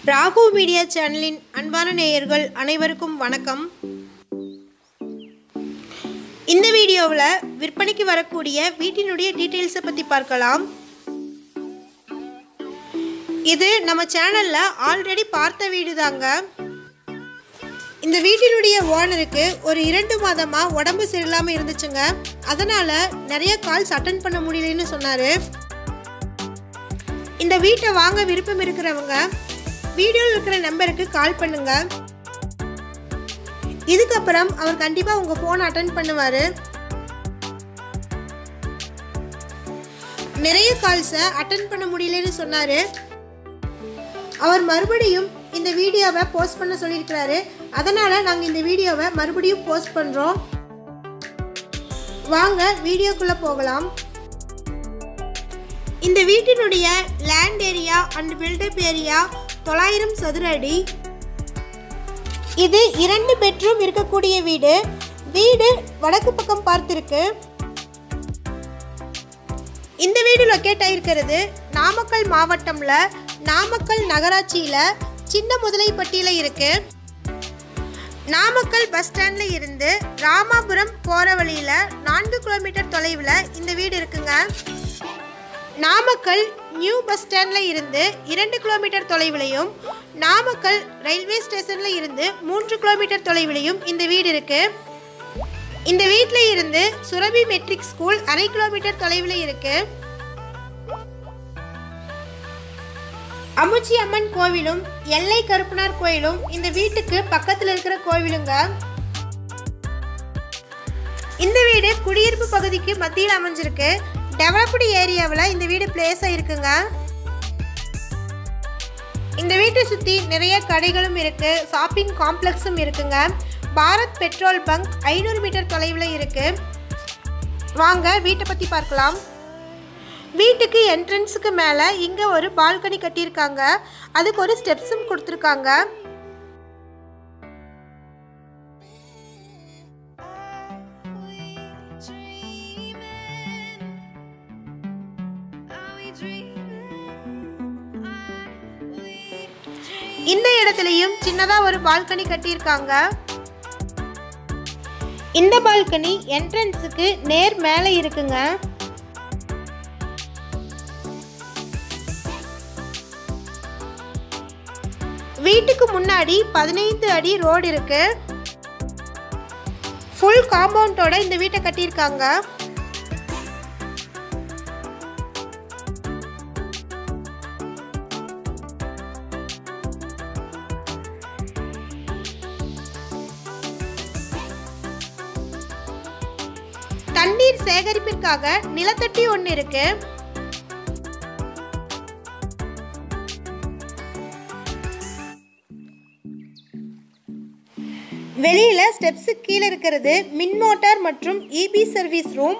Rahu media சேனலின் அன்பான நேயர்கள் அனைவருக்கும் வணக்கம் இந்த வீடியோவில் விற்பனைக்கு வரக்கூடிய வீட்டினுடைய டீட்டெயில்ஸை பற்றி பார்க்கலாம் இது நம்ம சேனலில் ஆல்ரெடி பார்த்த வீடு தாங்க இந்த வீட்டினுடைய ஓனருக்கு ஒரு இரண்டு மாதமாக உடம்பு சரியில்லாமல் இருந்துச்சுங்க அதனால் நிறைய கால்ஸ் அட்டன் பண்ண முடியலன்னு சொன்னார் இந்த வீட்டை வாங்க விருப்பம் இருக்கிறவங்க வீடியோவில் இருக்கிற நம்பருக்கு கால் பண்ணுங்க இதுக்கப்புறம் அவர் கண்டிப்பாக உங்கள் ஃபோன் அட்டன் பண்ணுவார் நிறைய கால்ஸை அட்டன் பண்ண முடியலன்னு சொன்னார் அவர் மறுபடியும் இந்த வீடியோவை போஸ்ட் பண்ண சொல்லியிருக்கிறாரு அதனால் நாங்கள் இந்த வீடியோவை மறுபடியும் போஸ்ட் பண்ணுறோம் வாங்க வீடியோக்குள்ளே போகலாம் இந்த வீட்டினுடைய land area and built up area தொள்ளாயிரம் சதுர அடி இது இரண்டு பெட்ரூம் இருக்கக்கூடிய வீடு வீடு வடக்கு பக்கம் பார்த்திருக்கு இந்த வீடு லொக்கேட் ஆயிருக்கிறது நாமக்கல் மாவட்டம்ல நாமக்கல் நகராட்சியில சின்ன முதலைப்பட்டியில் இருக்கு நாமக்கல் பஸ் ஸ்டாண்ட்ல இருந்து ராமாபுரம் போற வழியில நான்கு கிலோமீட்டர் தொலைவில் இந்த வீடு இருக்குங்க நாமக்கல் நியூ பஸ் ஸ்டாண்டில் இருந்து இரண்டு கிலோமீட்டர் தொலைவிலையும் நாமக்கல் ரயில்வே ஸ்டேஷனில் இருந்து மூன்று கிலோமீட்டர் தொலைவிலையும் இந்த வீடு இருக்கு இந்த வீட்டில் இருந்து சுரபி மெட்ரிக் ஸ்கூல் அரை கிலோமீட்டர் தொலைவில் இருக்கு அமுச்சி அம்மன் கோவிலும் எல்லை கருப்பனார் கோயிலும் இந்த வீட்டுக்கு பக்கத்தில் இருக்கிற கோவிலுங்க இந்த வீடு குடியிருப்பு பகுதிக்கு மத்தியில் அமைஞ்சிருக்கு டெவலப்டு ஏரியாவில் இந்த வீடு பிளேஸ் ஆயிருக்குங்க இந்த வீட்டை சுற்றி நிறைய கடைகளும் இருக்கு ஷாப்பிங் காம்ப்ளெக்ஸும் இருக்குங்க பாரத் பெட்ரோல் பங்க் ஐநூறு மீட்டர் தொலைவில் இருக்கு வாங்க வீட்டை பற்றி பார்க்கலாம் வீட்டுக்கு என்ட்ரன்ஸுக்கு மேலே இங்கே ஒரு பால்கனி கட்டியிருக்காங்க அதுக்கு ஒரு ஸ்டெப்ஸும் கொடுத்துருக்காங்க இந்த இடத்துலையும் சின்னதாக ஒரு பால்கனி கட்டியிருக்காங்க இந்த பால்கனி என்ட்ரன்ஸுக்கு நேர் மேலே இருக்குங்க வீட்டுக்கு முன்னாடி பதினைந்து அடி ரோடு இருக்கு ஃபுல் காம்பவுண்டோட இந்த வீட்டை கட்டியிருக்காங்க தண்ணீர் சேகரிப்பிற்காக நிலத்தட்டி ஒன்று இருக்கு வெளியில ஸ்டெப்ஸு கீழே இருக்கிறது மின் மோட்டார் மற்றும் இபி சர்வீஸ் ரூம்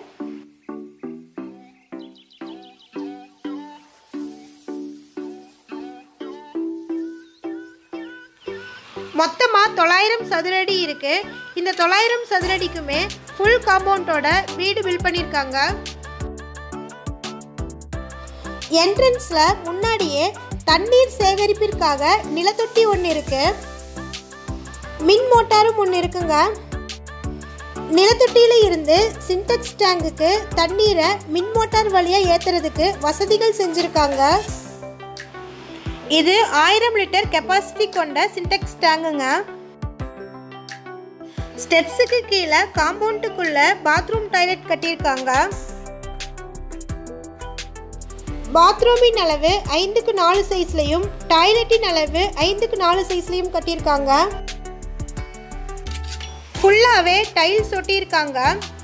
மொத்தமாக தொள்ளாயிரம் சதுரடி இருக்கு இந்த தொள்ளாயிரம் சதுரடிக்குமே ஃபுல் காம்பவுண்டோட வீடு பில்ட் பண்ணியிருக்காங்க என்ட்ரன்ஸில் முன்னாடியே தண்ணீர் சேகரிப்பிற்காக நிலத்தொட்டி ஒன்று இருக்கு மின் மோட்டாரும் ஒன்று இருக்குங்க நிலத்தொட்டியில் இருந்து சின்டெக்ஸ் டேங்குக்கு தண்ணீரை மின் மோட்டார் வழியாக ஏற்றுறதுக்கு வசதிகள் செஞ்சுருக்காங்க இது ஆயிரம் லிட்டர் கெப்பாசிட்டி கொண்ட சின்டெக்ஸ் டேங்குங்க ஸ்டெப்ஸுக்கு கீழே காம்பவுண்டுக்குள்ள பாத்ரூம் டாய்லெட் கட்டியிருக்காங்க பாத்ரூமின் அளவு ஐந்துக்கு நாலு சைஸ்லையும் டாய்லெட்டின் அளவு ஐந்துக்கு நாலு சைஸ்லையும் கட்டியிருக்காங்க ஃபுல்லாகவே டைல்ஸ் ஒட்டியிருக்காங்க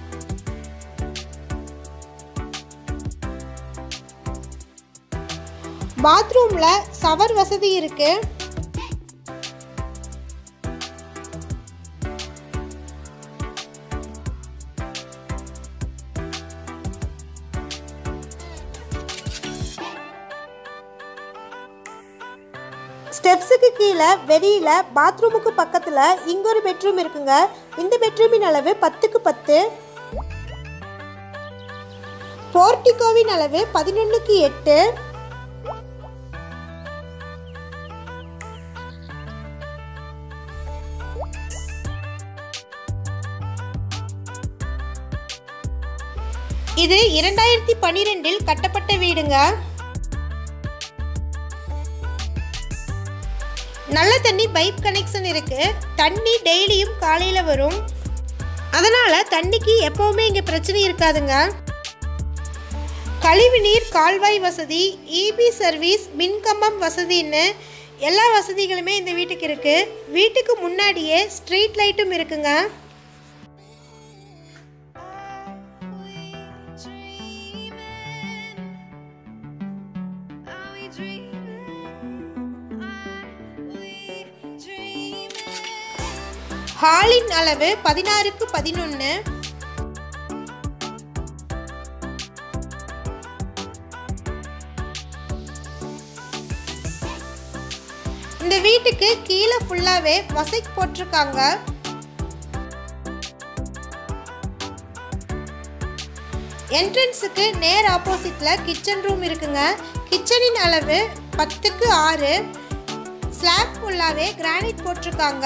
பாத்ரூமில் சவர் வசதி இருக்கு ஸ்டெப்ஸுக்கு கீழே வெளியில் பாத்ரூமுக்கு பக்கத்தில் இங்க ஒரு பெட்ரூம் இருக்குங்க இந்த பெட்ரூமின் அளவு பத்துக்கு பத்து போர்டிகோவின் அளவு பதினொன்றுக்கு எட்டு இது இரண்டாயிரத்தி பன்னிரெண்டில் கட்டப்பட்ட வீடுங்க நல்ல தண்ணி பைப் கனெக்ஷன் இருக்கு தண்ணி டெய்லியும் காலையில் வரும் அதனால தண்ணிக்கு எப்பவுமே இங்கே பிரச்சனை இருக்காதுங்க கழிவுநீர் கால்வாய் வசதி இபி சர்வீஸ் மின்கம்பம் வசதின்னு எல்லா வசதிகளுமே இந்த வீட்டுக்கு இருக்கு வீட்டுக்கு முன்னாடியே ஸ்ட்ரீட் லைட்டும் இருக்குங்க ஹாலின் அளவு பதினாறுக்கு பதினொன்று இந்த வீட்டுக்கு கீழே ஃபுல்லாகவே மொசைக் போட்டிருக்காங்க என்ட்ரன்ஸுக்கு நேர் ஆப்போசிட்டில் கிச்சன் ரூம் இருக்குங்க கிச்சனின் அளவு பத்துக்கு ஆறு ஸ்லாப் ஃபுல்லாகவே கிரானைட் போட்டிருக்காங்க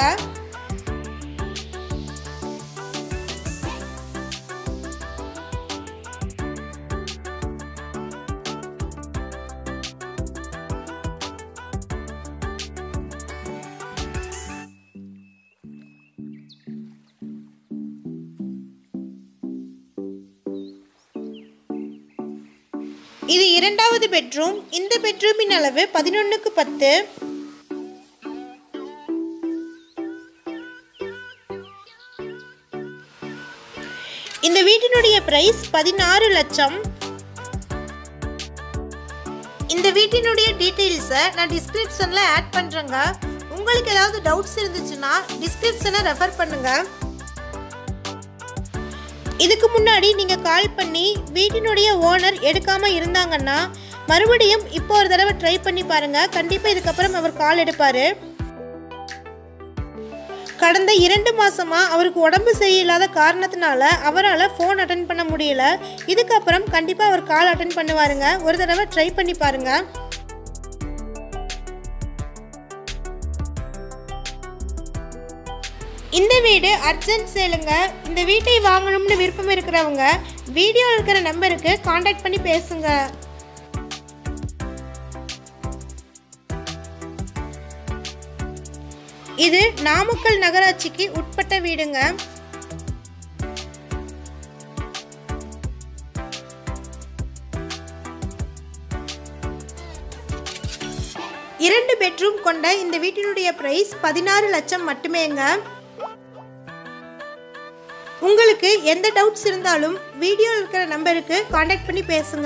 இது இரண்டாவது பெட்ரூம் இந்த பெட்ரூமின் அளவு பதினொன்றுக்கு பத்து இந்த வீட்டினுடைய பிரைஸ் பதினாறு லட்சம் இந்த வீட்டினுடைய டீட்டெயில்ஸை நான் டிஸ்கிரிப்ஷனில் ஆட் பண்ணுறேங்க உங்களுக்கு ஏதாவது டவுட்ஸ் இருந்துச்சுன்னா டிஸ்கிரிப்ஷனை ரெஃபர் பண்ணுங்கள் இதுக்கு முன்னாடி நீங்கள் கால் பண்ணி வீட்டினுடைய ஓனர் எடுக்காமல் இருந்தாங்கன்னா மறுபடியும் இப்போ ஒரு தடவை ட்ரை பண்ணி பாருங்கள் கண்டிப்பாக இதுக்கப்புறம் அவர் கால் எடுப்பார் கடந்த இரண்டு மாசமாக அவருக்கு உடம்பு சரியில்லாத காரணத்தினால அவரால் ஃபோன் அட்டன் பண்ண முடியல இதுக்கப்புறம் கண்டிப்பாக அவர் கால் அட்டன் பண்ணுவாருங்க ஒரு தடவை ட்ரை பண்ணி பாருங்கள் இந்த வீடு அர்ஜென்ட் சேலுங்க இந்த வீட்டை வாங்கணும்னு விருப்பம் இருக்கிறவங்க வீடியோ இருக்கிற நம்பருக்கு காண்டாக்ட் பண்ணி பேசுங்க இது நாமக்கல் நகராட்சிக்கு உட்பட்ட வீடுங்க இரண்டு பெட்ரூம் கொண்ட இந்த வீட்டினுடைய பிரைஸ் பதினாறு லட்சம் மட்டுமேங்க உங்களுக்கு எந்த டவுட்ஸ் இருந்தாலும் வீடியோ இருக்கிற நம்பருக்கு காண்டாக்ட் பண்ணி பேசுங்க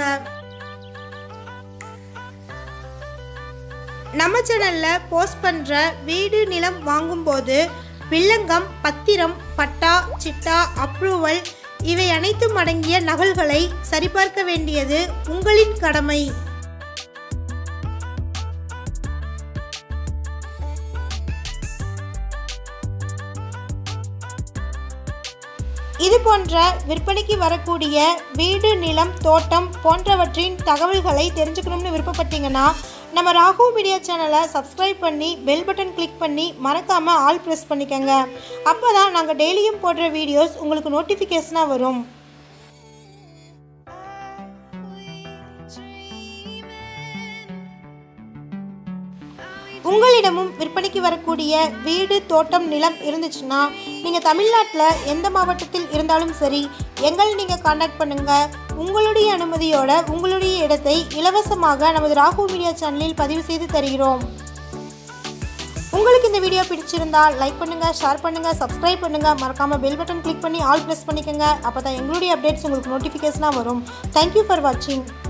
நம்ம சேனல்ல போஸ்ட் பண்ற வீடு நிலம் வாங்கும்போது வில்லங்கம் பத்திரம் பட்டா சிட்டா அப்ரூவல் இவை அனைத்தும் அடங்கிய நகல்களை சரிபார்க்க வேண்டியது உங்களின் கடமை இது போன்ற விற்பனைக்கு வரக்கூடிய வீடு நிலம் தோட்டம் போன்றவற்றின் தகவல்களை தெரிஞ்சுக்கணும்னு விருப்பப்பட்டீங்கன்னா நம்ம ராகு மீடியா சேனலை சப்ஸ்கிரைப் பண்ணி பெல் பட்டன் கிளிக் பண்ணி மறக்காமல் ஆல் ப்ரெஸ் பண்ணிக்கோங்க அப்போ தான் நாங்கள் டெய்லியும் போடுற வீடியோஸ் உங்களுக்கு நோட்டிஃபிகேஷனாக வரும் உங்களிடமும் விற்பனைக்கு வரக்கூடிய வீடு தோட்டம் நிலம் இருந்துச்சுன்னா நீங்கள் தமிழ்நாட்டில் எந்த மாவட்டத்தில் இருந்தாலும் சரி எங்களை நீங்கள் காண்டாக்ட் பண்ணுங்கள் உங்களுடைய அனுமதியோட உங்களுடைய இடத்தை இலவசமாக நமது ராகு மீடியா சேனலில் பதிவு செய்து தருகிறோம் உங்களுக்கு இந்த வீடியோ பிடிச்சிருந்தா லைக் பண்ணுங்கள் ஷேர் பண்ணுங்கள் சப்ஸ்கிரைப் பண்ணுங்கள் மறக்காமல் பெல் பட்டன் கிளிக் பண்ணி ஆல் ப்ரெஸ் பண்ணிக்கோங்க அப்போ தான் எங்களுடைய அப்டேட்ஸ் உங்களுக்கு நோட்டிஃபிகேஷனாக வரும் தேங்க்யூ ஃபார் வாட்சிங்